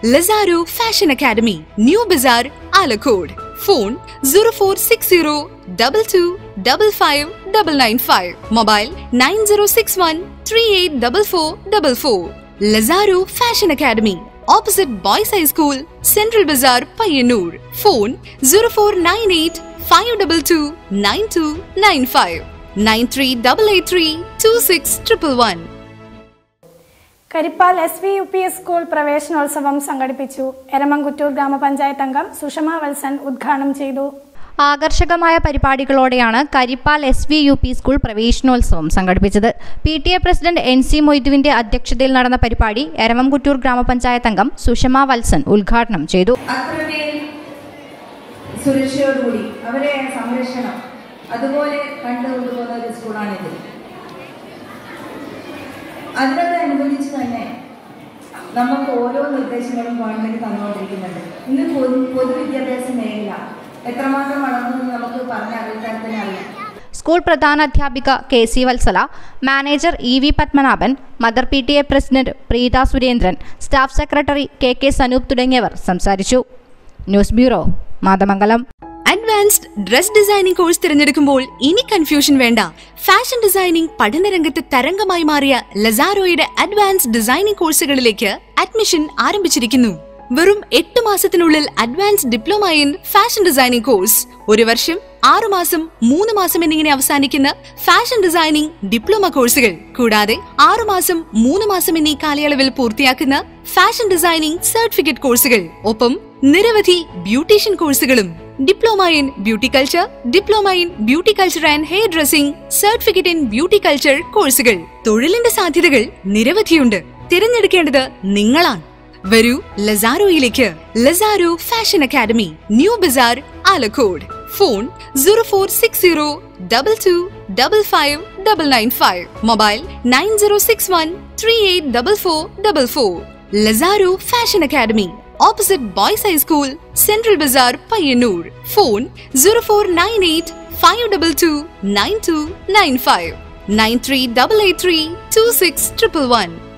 Lazaro fashion academy new Bazar Alakode phone zero four six zero double two double five double nine five mobile nine zero six one three eight double four double four Lazaro fashion academy opposite boys high school central Bazar Payyanur phone zero four nine eight five double two nine two nine five nine three double eight three two six triple one Karippal S V U P S school പ്രവേശനോത്സവം സംഘടിപ്പിച്ചു എരമംകുറ്റൂർ ഗ്രാമപഞ്ചായത്ത് അംഗം സുഷമ വത്സൻ ഉദ്ഘാടനം ചെയ്തു ആകർഷകമായ പരിപാടികളോടെയാണ് Karippal S V U P school പ്രവേശനോത്സവം സംഘടിപ്പിച്ചത് P T A president N C മൊയ്തുവിന്റെ അധ്യക്ഷതയിൽ നടന്ന പരിപാടി എരമംകുറ്റൂർ ഗ്രാമപഞ്ചായത്ത് അംഗം സുഷമ വത്സൻ ഉദ്ഘാടനം ചെയ്തു അത്രമേൽ സുരക്ഷയോടുകൂടി അവരെ സംരക്ഷണം അതുപോലെ കണ്ടുകൊണ്ടുപോകുന്ന ഒരു സ്കൂളാണിത് അതിനോടനുബന്ധിച്ച് തന്നെ നമുക്ക് ഓരോ നിർദ്ദേശങ്ങളും ഗവൺമെന്റ് തന്നുകൊണ്ടിരിക്കുന്നുണ്ട് ഇന്ന് പൊതു പൊതുവിദ്യാഭ്യാസ മേഖല എത്രമാത്രം വളർന്നു എന്ന് നമുക്ക് പറഞ്ഞറിയിക്കാൻ തന്നെ അറിയാം സ്കൂൾ പ്രധാന അധ്യാപിക K C Valsala manager E V Padmanabhan mother P T A president Preetha Surendran staff secretary K K Sanoop തുടങ്ങിയവർ സംസാരിച്ചു news bureau Mathamangalam advanced dress designing course തിരഞ്ഞെടുക്കുമ്പോൾ ഇനി കൺഫ്യൂഷൻ വേണ്ട ഫാഷൻ ഡിസൈനിംഗ് പഠനരംഗത്ത് തരംഗമായി മാറിയ ലസാരോയുടെ അഡ്വാൻസ്ഡ് ഡിസൈനിംഗ് കോഴ്സുകളിലേക്ക് അഡ്മിഷൻ ആരംഭിച്ചിരിക്കുന്നു വെറും എട്ട് മാസത്തിനുള്ളിൽ advance diploma in fashion designing course ഒരു വർഷം ആറു മാസം മൂന്ന് മാസം എന്നിങ്ങനെ അവസാനിക്കുന്ന ഫാഷൻ ഡിസൈനിംഗ് ഡിപ്ലോമ കോഴ്സുകൾ കൂടാതെ ആറു മാസം മൂന്ന് മാസം എന്നീ കാലയളവിൽ പൂർത്തിയാക്കുന്ന ഫാഷൻ ഡിസൈനിംഗ് സർട്ടിഫിക്കറ്റ് കോഴ്സുകൾ ഒപ്പം നിരവധി ബ്യൂട്ടീഷ്യൻ കോഴ്സുകളും diploma in beauty culture diploma in beauty culture and hair dressing certificate in beauty culture കോഴ്സുകൾ തൊഴിലിന്റെ സാധ്യതകൾ നിരവധിയുണ്ട് തിരഞ്ഞെടുക്കേണ്ടത് നിങ്ങളാണ് വരൂ ലസാരോയിലേക്ക് Lazaro fashion academy new Bazar Alakode phone zero four six zero double two double five double nine five mobile nine zero six one three eight double four double four Lazaro fashion academy opposite boys high school central Bazar Payyanur phone zero four nine eight five double two nine two nine five nine three double eight three two six triple one